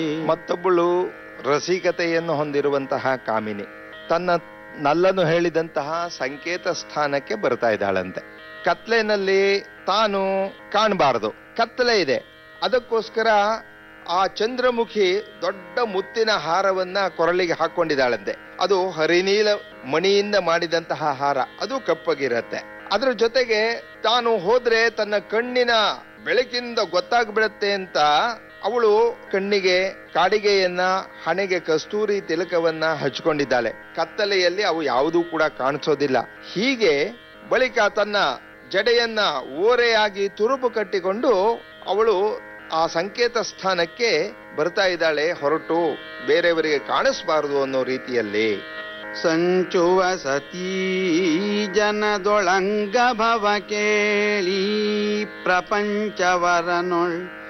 ಮತ್ತೊಬ್ಬಳು ರಸಿಕತೆಯನ್ನು ಹೊಂದಿರುವಂತಹ ಕಾಮಿನಿ ತನ್ನ ನಲ್ಲನು ಹೇಳಿದಂತಹ ಸಂಕೇತ ಸ್ಥಾನಕ್ಕೆ ಬರ್ತಾ ಇದ್ದಾಳಂತೆ ಕತ್ಲೆನಲ್ಲಿ ತಾನು ಕಾಣಬಾರದು ಕತ್ತಲೆ ಇದೆ ಅದಕ್ಕೋಸ್ಕರ ಆ ಚಂದ್ರಮುಖಿ ದೊಡ್ಡ ಮುತ್ತಿನ ಹಾರವನ್ನ ಕೊರಳಿಗೆ ಹಾಕೊಂಡಿದ್ದಾಳಂತೆ ಅದು ಹರಿನೀಲ ಮಣಿಯಿಂದ ಮಾಡಿದಂತಹ ಹಾರ ಅದು ಕಪ್ಪಗಿರತ್ತೆ ಅದ್ರ ಜೊತೆಗೆ ತಾನು ಹೋದ್ರೆ ತನ್ನ ಕಣ್ಣಿನ ಬೆಳಕಿಂದ ಗೊತ್ತಾಗ್ಬಿಡತ್ತೆ ಅಂತ ಅವಳು ಕಣ್ಣಿಗೆ ಕಾಡಿಗೆಯನ್ನ ಹಣೆಗೆ ಕಸ್ತೂರಿ ತಿಲಕವನ್ನ ಹಚ್ಕೊಂಡಿದ್ದಾಳೆ ಕತ್ತಲೆಯಲ್ಲಿ ಅವು ಯಾವುದೂ ಕೂಡ ಕಾಣಿಸೋದಿಲ್ಲ ಹೀಗೆ ಬಳಿಕ ತನ್ನ ಜಡೆಯನ್ನ ಓರೆಯಾಗಿ ತುರುಪು ಕಟ್ಟಿಕೊಂಡು ಅವಳು ಆ ಸಂಕೇತ ಸ್ಥಾನಕ್ಕೆ ಬರ್ತಾ ಇದ್ದಾಳೆ ಹೊರಟು ಬೇರೆಯವರಿಗೆ ಕಾಣಿಸ್ಬಾರದು ಅನ್ನೋ ರೀತಿಯಲ್ಲಿ ಸಂಚುವ ಸತೀ ಜನದೊಳಂಗ ಭವ ಕೇಳಿ ಪ್ರಪಂಚವರನೊಳ್